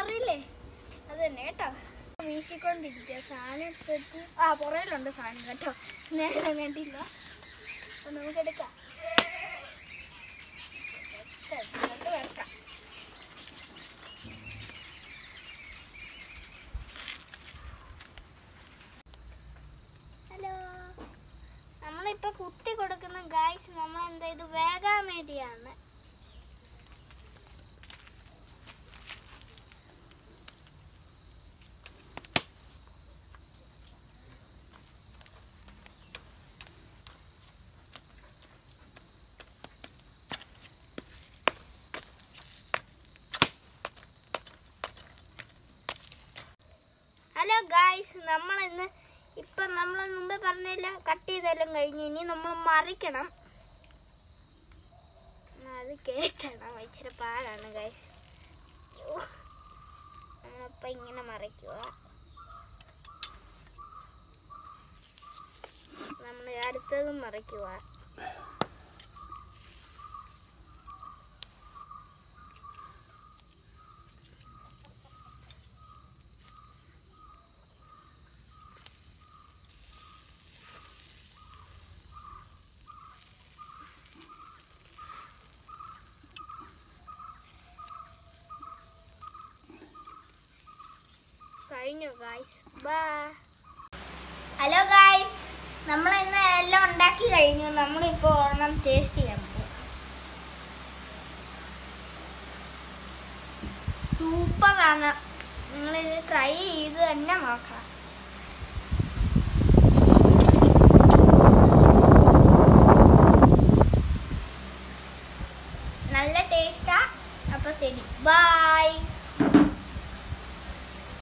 അറിയില്ലേ അത് തന്നെ കേട്ടോ വീശിക്കൊണ്ടിരിക്കുക സാധനം എടുത്തിട്ട് ആ പുറയിലുണ്ട് സാധനം കേട്ടോ നേരെ കണ്ടില്ല അപ്പൊ നമുക്ക് എടുക്കാം എടുത്തിട്ട് വെക്കാം ഹലോ നമ്മളിപ്പോ കുത്തി കൊടുക്കുന്ന ഗായ്സ് നമ്മൾ എന്താ ഇത് വേകാൻ വേണ്ടിയാണ് ഹലോ ഗായ്സ് നമ്മൾ ഇന്ന് ഇപ്പൊ നമ്മൾ മുമ്പേ പറഞ്ഞില്ല കട്ട് ചെയ്തെല്ലാം കഴിഞ്ഞ് ഇനി നമ്മൾ മറിക്കണം അത് കേട്ടണം ഇച്ചിരി പാടാണ് ഗായ്സ് നമ്മളിപ്പോ ഇങ്ങനെ മറിക്കുക നമ്മൾ അടുത്തതും മറിക്കുക കഴിഞ്ഞു ഗായ്സ് ബൈ ഹലോ ഗായ്സ് നമ്മൾ ഇന്ന് എല്ലാം ഉണ്ടാക്കി കഴിഞ്ഞു നമ്മളിപ്പോ ഒരെണ്ണം ടേസ്റ്റ് ചെയ്യാൻ പോകും സൂപ്പറാണ് നിങ്ങളിത് ട്രൈ ചെയ്ത് തന്നെ നോക്കണം